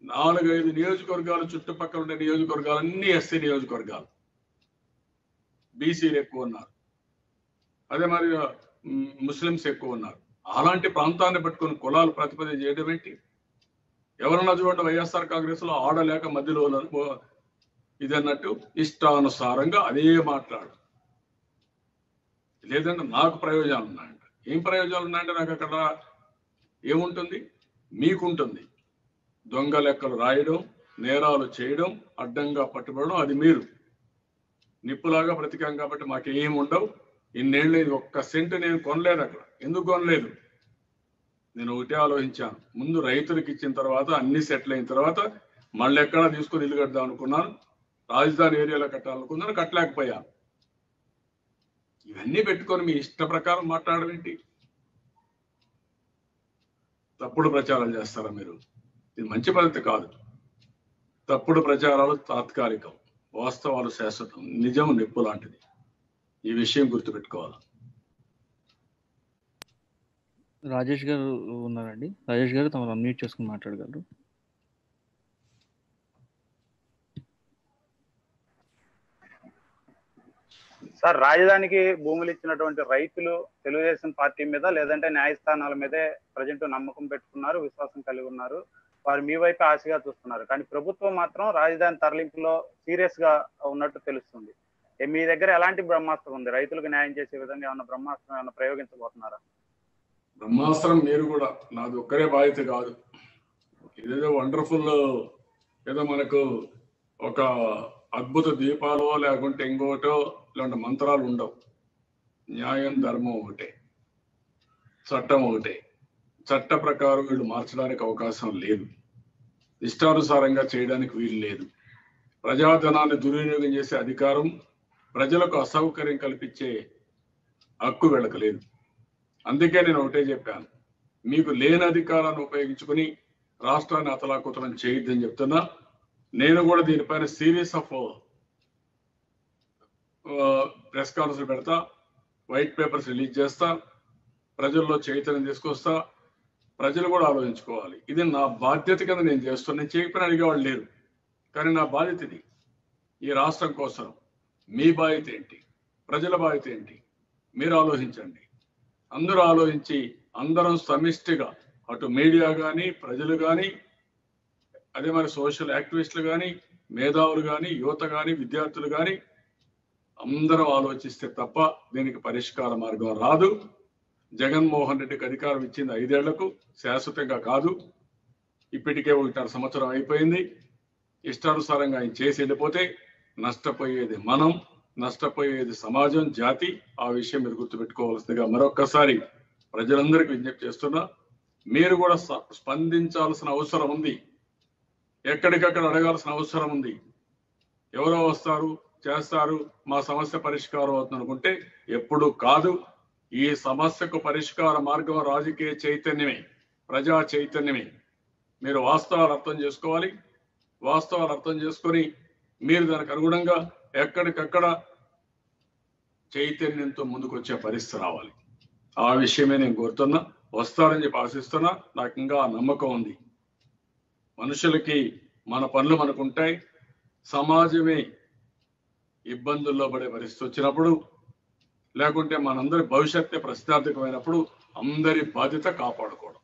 నాలుగైదు నియోజకవర్గాలు చుట్టుపక్కల ఉండే నియోజకవర్గాలు అన్ని ఎస్సీ నియోజకవర్గాలు బీసీలు ఎక్కువ ఉన్నారు అదే మరి మ్, ముస్లిమ్స్ ఎక్కువ ఉన్నారు అలాంటి ప్రాంతాన్ని పట్టుకొని కులాలు ప్రతిపదిక చేయడం ఏంటి ఎవరన్నా చూడండి వైఎస్ఆర్ కాంగ్రెస్ లో ఆడలేక మధ్యలో ఉన్న- ఇది అన్నట్టు ఇష్టానుసారంగా అదే మాట్లాడు లేదంటే నాకు ప్రయోజనాలు ఉన్నాయంట ఏం ప్రయోజనాలు ఉన్నాయంటే నాకు అక్కడ ఏముంటుంది మీకుంటుంది దొంగ లెక్కలు రాయడం నేరాలు చేయడం అడ్డంగా పట్టుబడడం అది మీరు నిప్పులాగా బ్రతికాం కాబట్టి మాకేం ఉండవు ఇన్నేళ్ళు ఇది ఒక్క సెంటు నేను కొనలేదు అక్కడ ఎందుకు కొనలేదు నేను ఒకటే ఆలోచించాను ముందు రైతులకు ఇచ్చిన తర్వాత అన్ని సెటిల్ అయిన తర్వాత మళ్ళీ ఎక్కడ తీసుకొని ఇల్లు కడదాం అనుకున్నాను రాజధాని ఏరియాలో కట్టాలనుకున్నాను కట్టలేకపోయాను ఇవన్నీ పెట్టుకొని మీ ఇష్ట ప్రకారం మాట్లాడడం ఏంటి తప్పుడు ప్రచారాలు చేస్తారా మీరు ఇది మంచి పద్ధతి కాదు తప్పుడు ప్రచారాలు తాత్కాలికం వాస్తవాలు శాశ్వతం నిజం నిప్పు లాంటిది ఈ విషయం గుర్తుపెట్టుకోవాలి రాజేష్ గారు ఉన్నారండి రాజేష్ గారు తమరు అన్మ్యూట్ చేసుకుని మాట్లాడగలరు సార్ రాజధానికి భూములు ఇచ్చినటువంటి రైతులు తెలుగుదేశం పార్టీ మీద లేదంటే న్యాయస్థానాల మీదే ప్రజెంట్ నమ్మకం పెట్టుకున్నారు విశ్వాసం కలిగి ఉన్నారు వారు మీ వైపు ఆశగా చూస్తున్నారు కానీ ప్రభుత్వం మాత్రం రాజధాని తరలింపులో సీరియస్ గా ఉన్నట్టు తెలుస్తుంది ఏ మీ దగ్గర ఎలాంటి బ్రహ్మాస్త్రం ఉంది రైతులకు న్యాయం చేసే విధంగా ఏమైనా బ్రహ్మాస్త్రం ఏమైనా ప్రయోగించబోతున్నారా బ్రహ్మాస్త్రం మీరు కూడా నాది ఒక్కరే బాధ్యత కాదు ఇదేదో వండర్ఫుల్ ఏదో మనకు ఒక అద్భుత దీపాలో లేకుంటే ఇంకోటో ఇలాంటి మంత్రాలు ఉండవు న్యాయం ధర్మం ఒకటే చట్టం ఒకటే చట్ట ప్రకారం వీళ్ళు మార్చడానికి అవకాశం లేదు ఇష్టానుసారంగా చేయడానికి వీలు లేదు ప్రజాధనాన్ని దుర్వినియోగం చేసే అధికారం ప్రజలకు అసౌకర్యం కల్పించే హక్కు వీళ్ళకి లేదు అందుకే నేను ఒకటే చెప్పాను మీకు లేని అధికారాన్ని ఉపయోగించుకుని రాష్ట్రాన్ని అతలాకుతలం చేయొద్దని చెప్తున్నా నేను కూడా దీనిపైన సీరియస్ ఆఫ్ ప్రెస్ కాన్ఫరెన్స్ పెడతా వైట్ పేపర్స్ రిలీజ్ చేస్తా ప్రజల్లో చైతన్యం తీసుకొస్తా ప్రజలు కూడా ఆలోచించుకోవాలి ఇది నా బాధ్యత కింద నేను చేస్తున్నా నేను చేయకపోయినా అడిగేవాళ్ళు లేరు కానీ నా బాధ్యత ఇది ఈ రాష్ట్రం కోసం మీ బాధ్యత ఏంటి ప్రజల బాధ్యత ఏంటి మీరు ఆలోచించండి అందరూ ఆలోచించి అందరం సమిష్టిగా అటు మీడియా కానీ ప్రజలు కానీ అదే మరి సోషల్ యాక్టివిస్టులు కానీ మేధావులు కానీ యువత కానీ విద్యార్థులు కానీ అందరం ఆలోచిస్తే తప్ప దీనికి పరిష్కార మార్గం రాదు జగన్మోహన్ రెడ్డికి అధికారం ఇచ్చింది ఐదేళ్లకు శాశ్వతంగా కాదు ఇప్పటికే ఒకటిన్నర సంవత్సరం అయిపోయింది ఇష్టానుసారంగా ఆయన చేసి వెళ్ళిపోతే నష్టపోయేది మనం నష్టపోయేది సమాజం జాతి ఆ విషయం మీరు గుర్తుపెట్టుకోవాల్సిందిగా మరొక్కసారి ప్రజలందరికీ విజ్ఞప్తి చేస్తున్నా మీరు కూడా స- స్పందించాల్సిన అవసరం ఉంది ఎక్కడికక్కడ అడగాల్సిన అవసరం ఉంది ఎవరో వస్తారు చేస్తారు మా సమస్య పరిష్కారం అవుతుంది అనుకుంటే ఎప్పుడు కాదు ఈ సమస్యకు పరిష్కార మార్గం రాజకీయ చైతన్యమే ప్రజా చైతన్యమే మీరు వాస్తవాలు అర్థం చేసుకోవాలి వాస్తవాలు అర్థం చేసుకొని మీరు దానికి అనుగుణంగా ఎక్కడికక్కడ చైతన్యంతో ముందుకు వచ్చే పరిస్థితి రావాలి ఆ విషయమే నేను కోరుతున్నా వస్తారని చెప్పి ఆశిస్తున్నా నాకు ఇంకా ఆ నమ్మకం ఉంది మనుషులకి మన పనులు మనకు ఉంటాయి సమాజమే ఇబ్బందుల్లో పడే పరిస్థితి వచ్చినప్పుడు లేకుంటే మనందరి భవిష్యత్తే ప్రశ్నార్థకమైనప్పుడు అందరి బాధ్యత కాపాడుకోవడం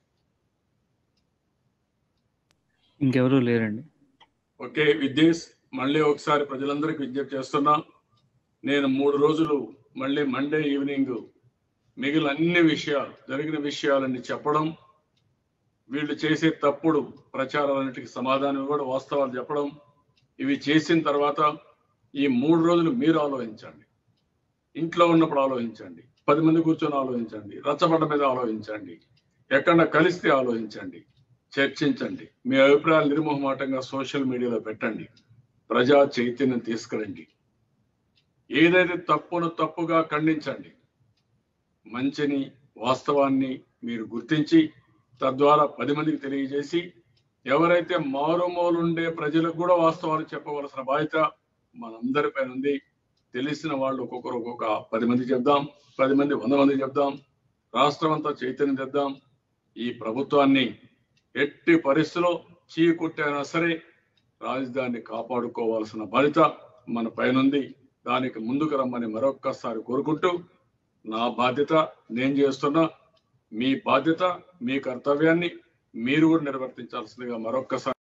ఇంకెవరూ లేరండి ఓకే విద్యేష్ మళ్ళీ ఒకసారి ప్రజలందరికీ విజ్ఞప్తి చేస్తున్నా నేను మూడు రోజులు మళ్ళీ మండే ఈవినింగ్ మిగిలిన అన్ని విషయాలు జరిగిన విషయాలన్నీ చెప్పడం వీళ్ళు చేసే తప్పుడు ప్రచారాలన్నిటికీ సమాధానం కూడా వాస్తవాలు చెప్పడం ఇవి చేసిన తర్వాత ఈ మూడు రోజులు మీరు ఆలోచించండి ఇంట్లో ఉన్నప్పుడు ఆలోచించండి పది మంది కూర్చొని ఆలోచించండి రచ్చబండ మీద ఆలోచించండి ఎక్కడ కలిస్తే ఆలోచించండి చర్చించండి మీ అభిప్రాయాలు నిర్మోహమాటంగా సోషల్ మీడియాలో పెట్టండి ప్రజా చైతన్యం తీసుకురండి ఏదైతే తప్పును తప్పుగా ఖండించండి మంచిని వాస్తవాన్ని మీరు గుర్తించి తద్వారా పది మందికి తెలియజేసి ఎవరైతే మారుమూలుండే ప్రజలకు కూడా వాస్తవాలు చెప్పవలసిన బాధ్యత మనందరిపైన ఉంది తెలిసిన వాళ్ళు ఒక్కొక్కరు ఒక్కొక్క పది మంది చెప్దాం పది మంది వంద మంది చెప్దాం రాష్ట్రం అంతా చైతన్యం తెద్దాం ఈ ప్రభుత్వాన్ని ఎట్టి పరిస్థితిలో చీకుట్టైనా సరే రాజధానిని కాపాడుకోవాల్సిన బాధ్యత మన పైనుంది దానికి ముందుకు రమ్మని మరొక్కసారి కోరుకుంటూ నా బాధ్యత నేను చేస్తున్నా మీ బాధ్యత మీ కర్తవ్యాన్ని మీరు కూడా నిర్వర్తించాల్సిందిగా మరొక్కసారి